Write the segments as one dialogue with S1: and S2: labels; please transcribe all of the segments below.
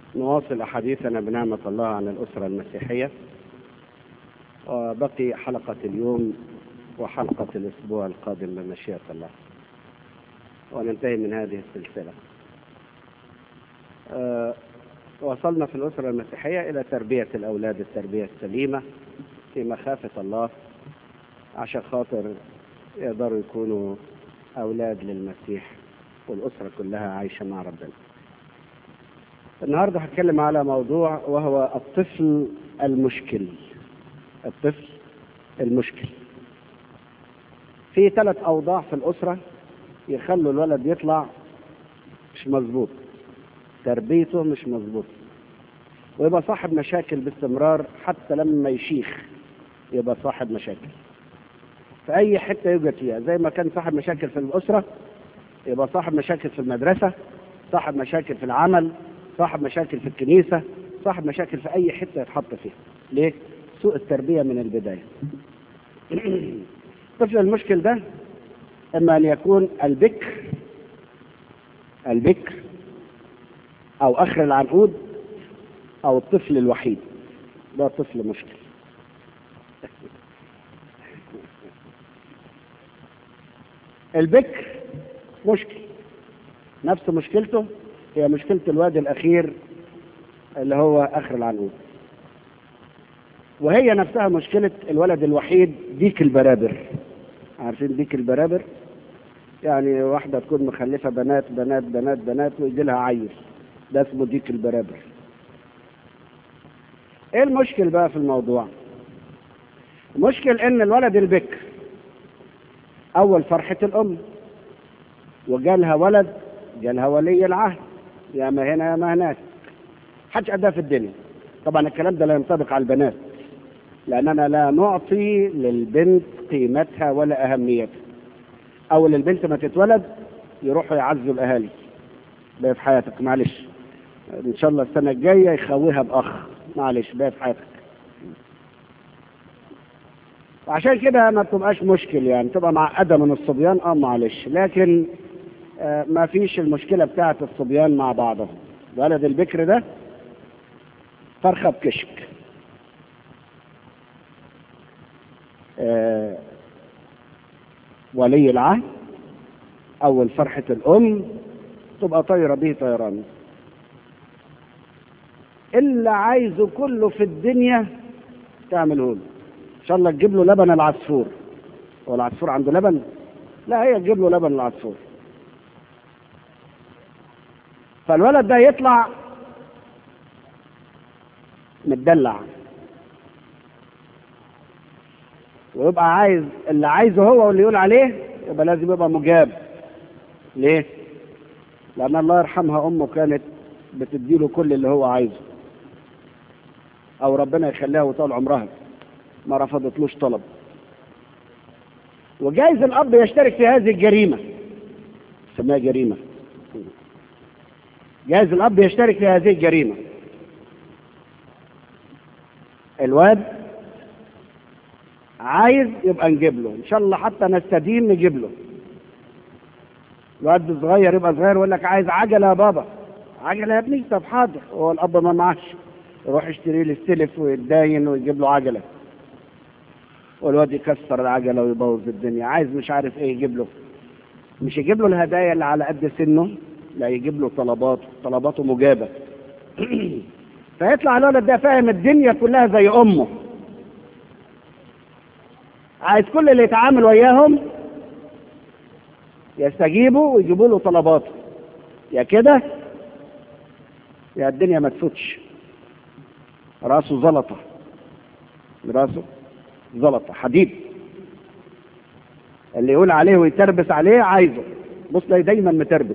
S1: نواصل أحاديثنا بنعمة الله عن الأسرة المسيحية وبقي حلقة اليوم وحلقة الأسبوع القادم بمشيئة الله وننتهي من هذه السلسلة أه وصلنا في الأسرة المسيحية إلى تربية الأولاد التربية السليمة في مخافة الله عشان خاطر يقدروا يكونوا أولاد للمسيح والأسرة كلها عايشة مع ربنا النهاردة هتكلم على موضوع وهو الطفل المشكل الطفل المشكل في ثلاث أوضاع في الأسرة يخلوا الولد يطلع مش مظبوط تربيته مش مظبوط ويبقى صاحب مشاكل باستمرار حتى لما يشيخ يبقى صاحب مشاكل في أي حتة يوجد فيها زي ما كان صاحب مشاكل في الأسرة يبقى صاحب مشاكل في المدرسة صاحب مشاكل في العمل صاحب مشاكل في الكنيسة صاحب مشاكل في أي حتة يتحط فيها ليه؟ سوء التربية من البداية الطفل المشكل ده إما أن يكون البكر البكر أو آخر العنقود أو الطفل الوحيد ده طفل مشكل البكر مشكل نفس مشكلته هي مشكلة الواد الأخير اللي هو آخر العنقود وهي نفسها مشكلة الولد الوحيد ديك البرابر عارفين ديك البرابر يعني واحدة تكون مخلفة بنات بنات بنات بنات ويجي لها عيل ده اسمه ديك البرابر ايه المشكل بقى في الموضوع المشكل ان الولد البكر اول فرحة الام وجالها ولد جالها ولي العهد يا ما هنا يا ما هناك حدش أداه في الدنيا طبعا الكلام ده لا ينطبق على البنات لأننا لا نعطي للبنت قيمتها ولا أهميتها أول البنت ما تتولد يروحوا يعزوا الأهالي بقى في حياتك معلش إن شاء الله السنة الجاية يخويها بأخ معلش بقى في حياتك وعشان كده ما بتبقاش مشكل يعني تبقى معقدة من الصبيان اه معلش لكن آه ما فيش المشكلة بتاعة الصبيان مع بعضهم ولد البكر ده فرخة بكشك آه ولي العهد أول فرحة الأم تبقى طايرة به طيران اللي عايزه كله في الدنيا تعمله له إن شاء الله تجيب له لبن العصفور هو العصفور عنده لبن؟ لا هي تجيب له لبن العصفور فالولد ده يطلع متدلع ويبقى عايز اللي عايزه هو واللي يقول عليه يبقى لازم يبقى مجاب ليه؟ لأن الله يرحمها أمه كانت بتديله كل اللي هو عايزه أو ربنا يخليها وطال عمرها ما رفضتلوش طلب وجايز الأب يشترك في هذه الجريمة سماها جريمة جايز الأب يشترك في هذه الجريمة الواد عايز يبقى نجيب له ان شاء الله حتى نستدين نجيب له الواد صغير يبقى صغير يقول لك عايز عجله يا بابا عجله يا ابني طب حاضر هو الاب ما معاش يروح يشتري لي السلف ويتداين ويجيب له عجله والواد يكسر العجله ويبوظ الدنيا عايز مش عارف ايه يجيب له مش يجيب له الهدايا اللي على قد سنه لا يجيب له طلباته طلباته مجابه فيطلع الولد ده فاهم الدنيا كلها زي امه عايز كل اللي يتعامل وياهم يستجيبوا ويجيبوا له طلباته يا كده يا الدنيا ما تفوتش راسه زلطه راسه زلطه حديد اللي يقول عليه ويتربس عليه عايزه بص تلاقي دايما متربس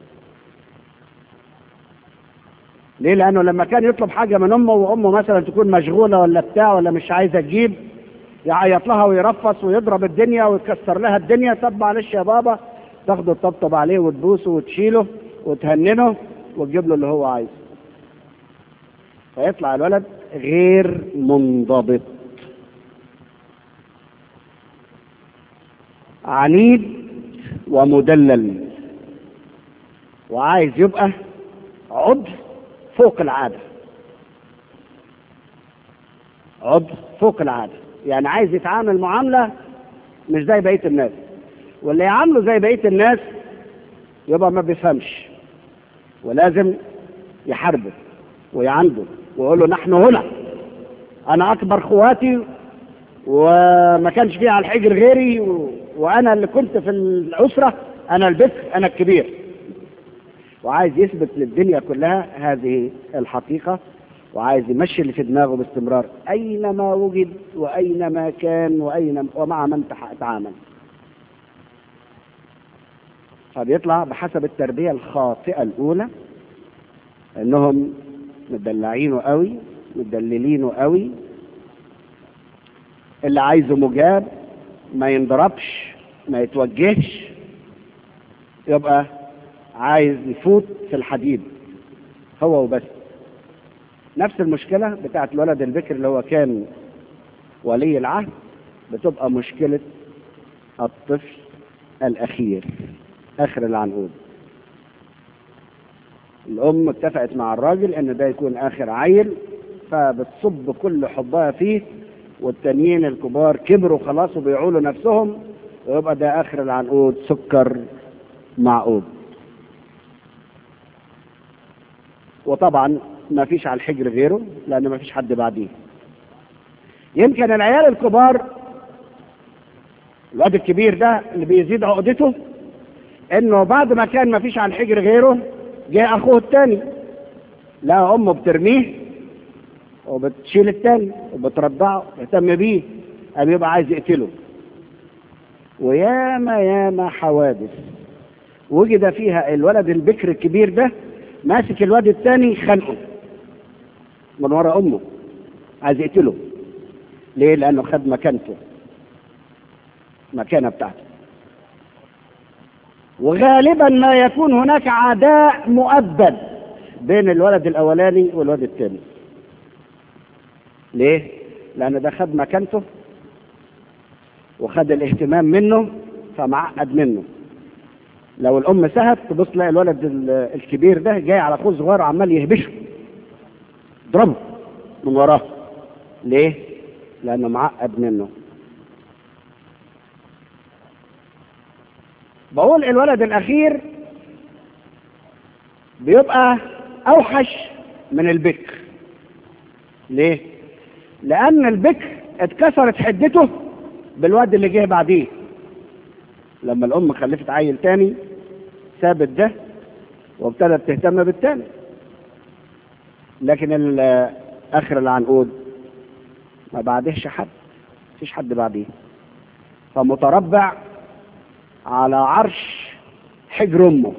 S1: ليه لانه لما كان يطلب حاجه من امه وامه مثلا تكون مشغوله ولا بتاع ولا مش عايزه تجيب يعيط لها ويرفص ويضرب الدنيا ويكسر لها الدنيا طب معلش يا بابا تاخده تطبطب عليه وتبوسه وتشيله وتهننه وتجيب له اللي هو عايزه فيطلع الولد غير منضبط عنيد ومدلل وعايز يبقى عضو فوق العادة عضو فوق العادة يعني عايز يتعامل معاملة مش زي بقية الناس واللي يعامله زي بقية الناس يبقى ما بيفهمش ولازم يحاربه ويعنده ويقول له نحن هنا انا اكبر اخواتي وما كانش فيه على الحجر غيري و... وانا اللي كنت في الاسره انا البكر انا الكبير وعايز يثبت للدنيا كلها هذه الحقيقه وعايز يمشي اللي في دماغه باستمرار اينما وجد واينما كان واين ومع من تعامل فبيطلع بحسب التربيه الخاطئه الاولى انهم مدلعينه قوي مدللينه قوي اللي عايزه مجاب ما ينضربش ما يتوجهش يبقى عايز يفوت في الحديد هو وبس نفس المشكلة بتاعت الولد البكر اللي هو كان ولي العهد بتبقى مشكلة الطفل الأخير آخر العنقود الأم اتفقت مع الراجل إن ده يكون آخر عيل فبتصب كل حبها فيه والتانيين الكبار كبروا خلاص وبيعولوا نفسهم ويبقى ده آخر العنقود سكر معقود وطبعا ما فيش على الحجر غيره لأن ما فيش حد بعديه يمكن العيال الكبار الواد الكبير ده اللي بيزيد عقدته انه بعد ما كان ما فيش على الحجر غيره جاء اخوه التاني لا امه بترميه وبتشيل التاني وبترضعه تهتم بيه قام يبقى عايز يقتله وياما ياما حوادث وجد فيها الولد البكر الكبير ده ماسك الواد الثاني خانقه من ورا امه عايز يقتله ليه لانه خد مكانته مكانه بتاعته وغالبا ما يكون هناك عداء مؤبد بين الولد الاولاني والولد الثاني ليه لان ده خد مكانته وخد الاهتمام منه فمعقد منه لو الام سهت تبص تلاقي الولد الكبير ده جاي على اخوه صغير عمال يهبشه ضربه من وراه ليه لانه معقد منه بقول الولد الاخير بيبقى اوحش من البكر ليه لان البكر اتكسرت حدته بالواد اللي جه بعديه لما الام خلفت عيل تاني سابت ده وابتدت تهتم بالتاني لكن اخر العنقود ما بعدهش حد مفيش حد بعديه فمتربع على عرش حجر امه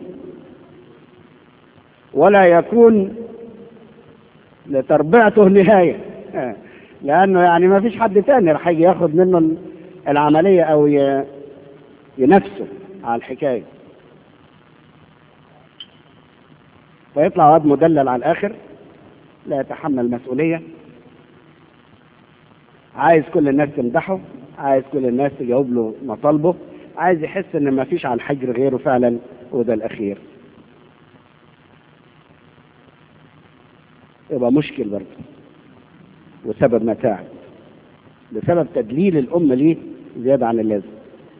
S1: ولا يكون لتربيته نهايه لانه يعني ما فيش حد تاني راح يجي ياخد منه العمليه او ينافسه على الحكايه فيطلع واد مدلل على الاخر لا يتحمل مسؤوليه عايز كل الناس تمدحه عايز كل الناس تجاوب له مطالبه عايز يحس ان ما فيش على الحجر غيره فعلا وده الاخير يبقى مشكل برضه وسبب متاعب بسبب تدليل الام ليه زياده عن اللازم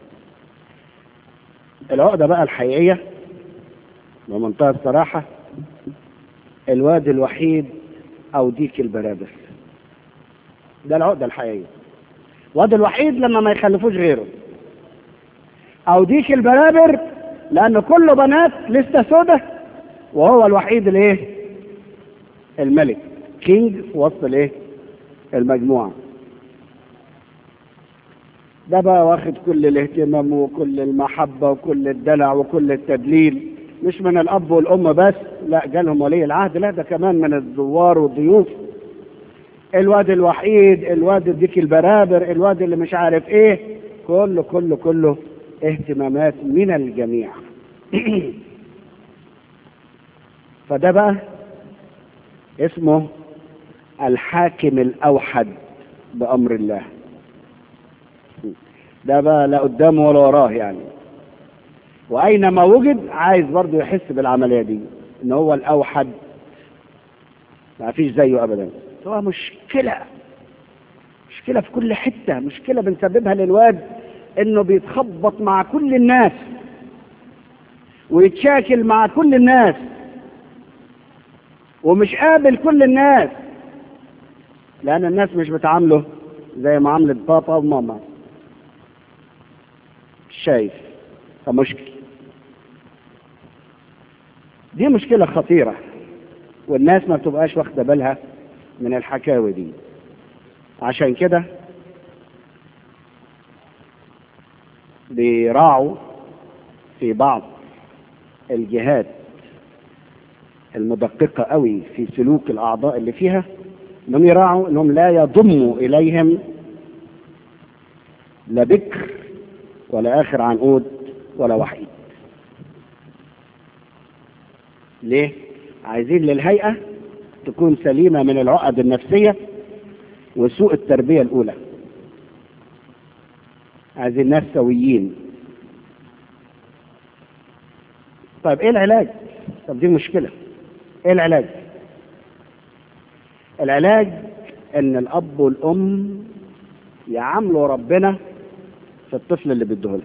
S1: العقده بقى الحقيقيه بمنتهى الصراحه الواد الوحيد او ديك البرابر ده العقده الحقيقيه الواد الوحيد لما ما يخلفوش غيره او ديك البرابر لان كله بنات لسه سودة وهو الوحيد الايه الملك كينج في وسط الايه المجموعه ده بقى واخد كل الاهتمام وكل المحبه وكل الدلع وكل التدليل مش من الاب والام بس لا جالهم ولي العهد لا ده كمان من الزوار والضيوف الواد الوحيد الواد الديك البرابر الواد اللي مش عارف ايه كله كله كله اهتمامات من الجميع فده بقى اسمه الحاكم الاوحد بامر الله ده بقى لا قدامه ولا وراه يعني واينما وجد عايز برضه يحس بالعمليه دي ان هو الاوحد ما فيش زيه ابدا هو مشكله مشكله في كل حته مشكله بنسببها للواد انه بيتخبط مع كل الناس ويتشاكل مع كل الناس ومش قابل كل الناس لان الناس مش بتعامله زي معامله بابا وماما شايف فمشكل دي مشكله خطيره والناس ما بتبقاش واخده بالها من الحكاوي دي عشان كده بيراعوا في بعض الجهات المدققة قوي في سلوك الأعضاء اللي فيها انهم يراعوا انهم لا يضموا اليهم لا بكر ولا اخر عنقود ولا وحيد ليه عايزين للهيئة تكون سليمة من العقد النفسية وسوء التربية الأولى عايزين ناس سويين طيب ايه العلاج طب دي مشكلة ايه العلاج العلاج ان الاب والام يعاملوا ربنا في الطفل اللي بيديهوله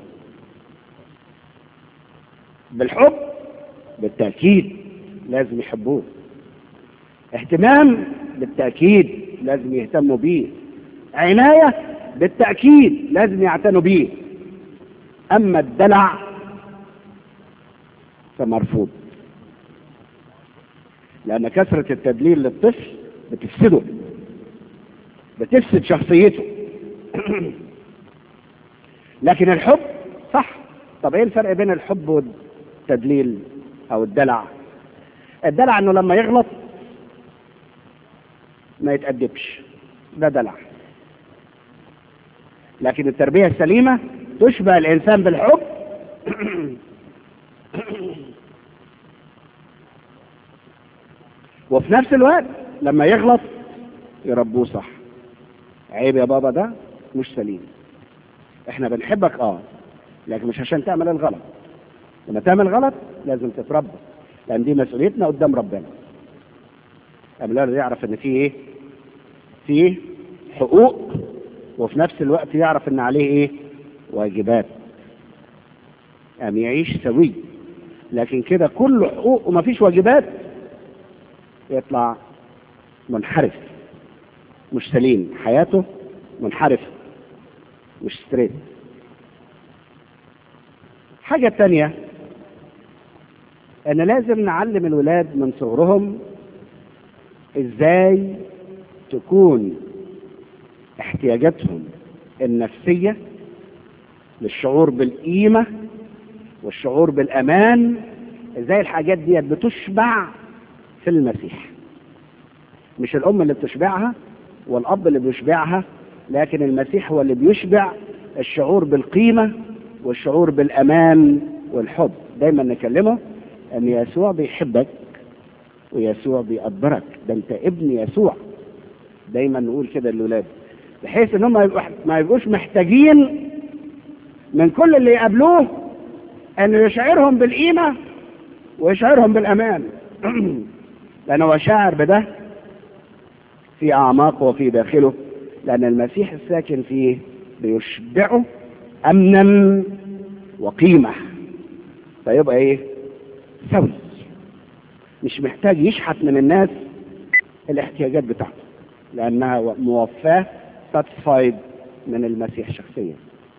S1: بالحب بالتأكيد لازم يحبوه اهتمام بالتأكيد لازم يهتموا بيه عناية بالتأكيد لازم يعتنوا بيه أما الدلع فمرفوض لأن كثرة التدليل للطفل بتفسده بتفسد شخصيته لكن الحب صح طب ايه الفرق بين الحب والتدليل او الدلع الدلع انه لما يغلط ما يتأدبش ده دلع لكن التربية السليمة تشبه الإنسان بالحب وفي نفس الوقت لما يغلط يربوه صح عيب يا بابا ده مش سليم احنا بنحبك اه لكن مش عشان تعمل الغلط لما تعمل غلط لازم تتربى لان دي مسؤوليتنا قدام ربنا الولد يعرف ان في ايه في حقوق وفي نفس الوقت يعرف ان عليه ايه واجبات قام يعيش سوي لكن كده كله حقوق ومفيش واجبات يطلع منحرف مش سليم حياته منحرفة مش ستريت حاجة تانية ان لازم نعلم الولاد من صغرهم ازاي تكون احتياجاتهم النفسية للشعور بالقيمة والشعور بالأمان ازاي الحاجات دي بتشبع في المسيح مش الأم اللي بتشبعها والأب اللي بيشبعها لكن المسيح هو اللي بيشبع الشعور بالقيمة والشعور بالأمان والحب دايما نكلمه أن يسوع بيحبك ويسوع بيقدرك ده أنت ابن يسوع دايما نقول كده للولاد بحيث ان هم ما يبقوش محتاجين من كل اللي يقابلوه انه يشعرهم بالقيمه ويشعرهم بالامان لانه هو شاعر بده في اعماقه وفي داخله لان المسيح الساكن فيه بيشبعه امنا وقيمه فيبقى ايه سوي مش محتاج يشحت من الناس الاحتياجات بتاعته لانها موفاه ساتسفايد من المسيح شخصيا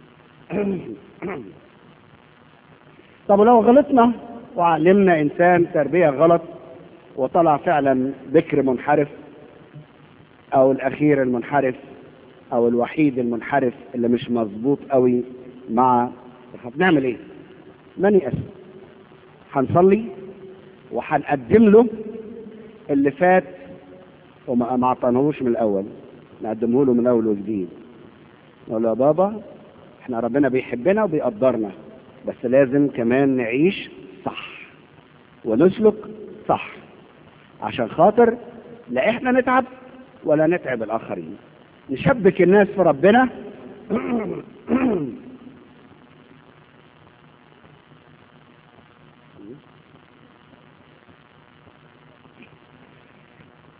S1: طب لو غلطنا وعلمنا انسان تربيه غلط وطلع فعلا بكر منحرف او الاخير المنحرف او الوحيد المنحرف اللي مش مظبوط قوي مع هنعمل ايه من يأس هنصلي وهنقدم له اللي فات وما ما اعطانهوش من الاول نقدمه له من اول وجديد نقول له يا بابا احنا ربنا بيحبنا وبيقدرنا بس لازم كمان نعيش صح ونسلك صح عشان خاطر لا احنا نتعب ولا نتعب الاخرين نشبك الناس في ربنا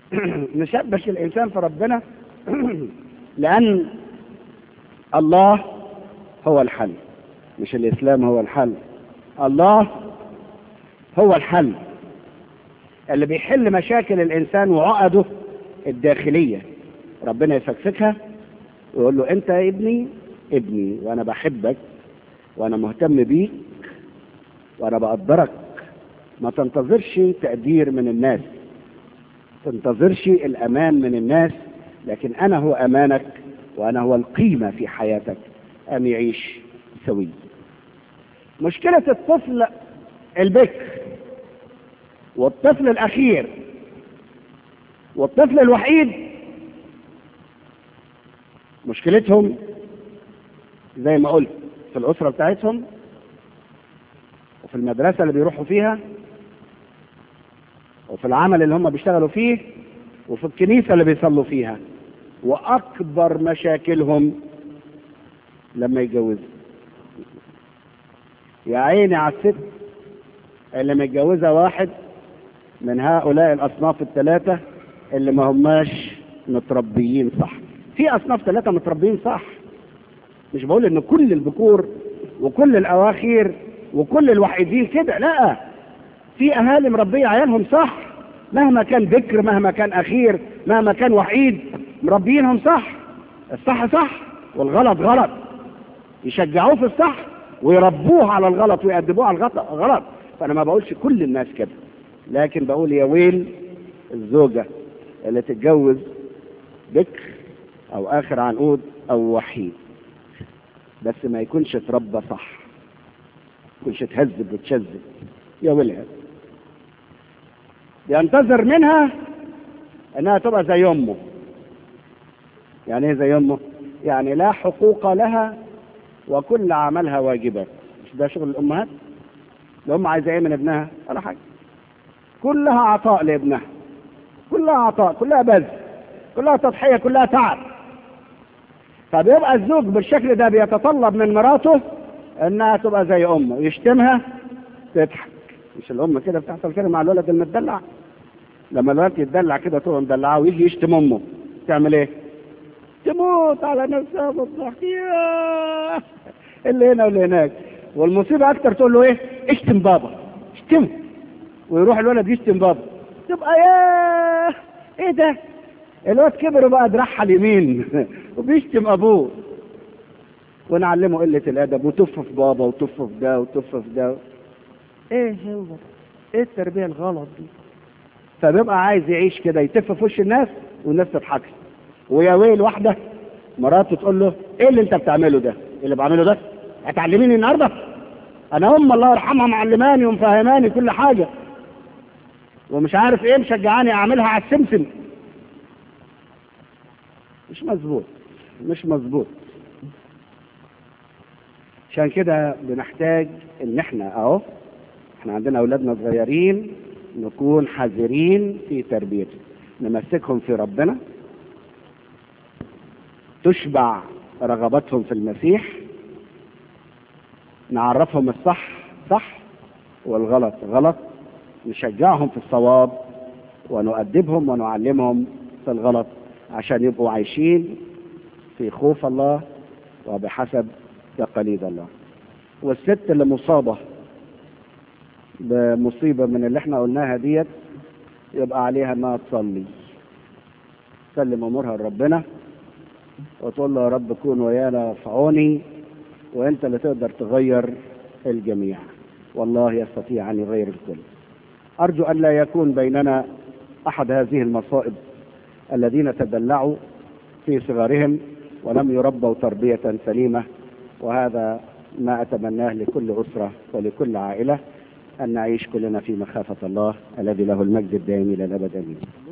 S1: نشبك الإنسان في ربنا لأن الله هو الحل مش الإسلام هو الحل الله هو الحل اللي بيحل مشاكل الإنسان وعقده الداخلية ربنا يفكفكها ويقول له أنت يا ابني ابني وأنا بحبك وأنا مهتم بيك وأنا بقدرك ما تنتظرش تقدير من الناس تنتظرش الأمان من الناس لكن أنا هو أمانك وأنا هو القيمة في حياتك أن يعيش سوي مشكلة الطفل البكر والطفل الأخير والطفل الوحيد مشكلتهم زي ما قلت في الأسرة بتاعتهم وفي المدرسة اللي بيروحوا فيها وفي العمل اللي هم بيشتغلوا فيه وفي الكنيسة اللي بيصلوا فيها وأكبر مشاكلهم لما يتجوزوا يا عيني على الست اللي متجوزة واحد من هؤلاء الأصناف الثلاثة اللي ما هماش متربيين صح في أصناف ثلاثة متربيين صح مش بقول إن كل الذكور وكل الأواخير وكل الوحيدين كده لا في أهالي مربية عيالهم صح مهما كان ذكر مهما كان أخير مهما كان وحيد مربيينهم صح الصح صح والغلط غلط يشجعوه في الصح ويربوه على الغلط ويأدبوه على الغلط غلط فأنا ما بقولش كل الناس كده لكن بقول يا ويل الزوجة اللي تتجوز بكر أو آخر عنقود أو وحيد بس ما يكونش اتربى صح يكونش تهذب وتشذب يا ويلها ينتظر منها انها تبقى زي امه يعني ايه زي امه يعني لا حقوق لها وكل عملها واجبات مش ده شغل الامهات الام عايزه ايه من ابنها ولا حاجه كلها عطاء لابنها كلها عطاء كلها بذل كلها تضحيه كلها تعب فبيبقى الزوج بالشكل ده بيتطلب من مراته انها تبقى زي امه يشتمها تضحك مش الام كده بتحصل كده مع الولد المدلع لما الولد يتدلع كده تبقى مدلعاه ويجي يشتم امه تعمل ايه؟ تموت على نفسها بالضحك ياه اللي هنا واللي هناك والمصيبه اكتر تقول له ايه؟ اشتم بابا اشتمه ويروح الولد يشتم بابا تبقى ياه ايه ده؟ الواد كبر وبقى دراعها اليمين وبيشتم ابوه ونعلمه قله الادب وتف في بابا وتف في ده وتف في ده ايه هو ايه التربيه الغلط دي فبيبقى عايز يعيش كده يتف في وش الناس والناس تضحك له. ويا ويل واحده مراته تقول له ايه اللي انت بتعمله ده اللي بعمله ده هتعلميني النهارده انا ام الله يرحمها معلماني ومفهماني كل حاجه ومش عارف ايه مشجعاني اعملها على السمسم مش مظبوط مش مظبوط عشان كده بنحتاج ان احنا اهو احنا عندنا اولادنا صغيرين نكون حذرين في تربيتهم نمسكهم في ربنا تشبع رغبتهم في المسيح نعرفهم الصح صح والغلط غلط نشجعهم في الصواب ونؤدبهم ونعلمهم في الغلط عشان يبقوا عايشين في خوف الله وبحسب تقاليد الله والست اللي مصابة بمصيبة من اللي احنا قلناها ديت يبقى عليها انها تصلي تسلم امورها لربنا وتقول له يا رب كون ويانا وارفعوني وانت اللي تقدر تغير الجميع والله يستطيع ان يغير الكل ارجو ان لا يكون بيننا احد هذه المصائب الذين تدلعوا في صغرهم ولم يربوا تربيه سليمه وهذا ما اتمناه لكل اسره ولكل عائله ان نعيش كلنا في مخافه الله الذي له المجد الدائم الى الابد امين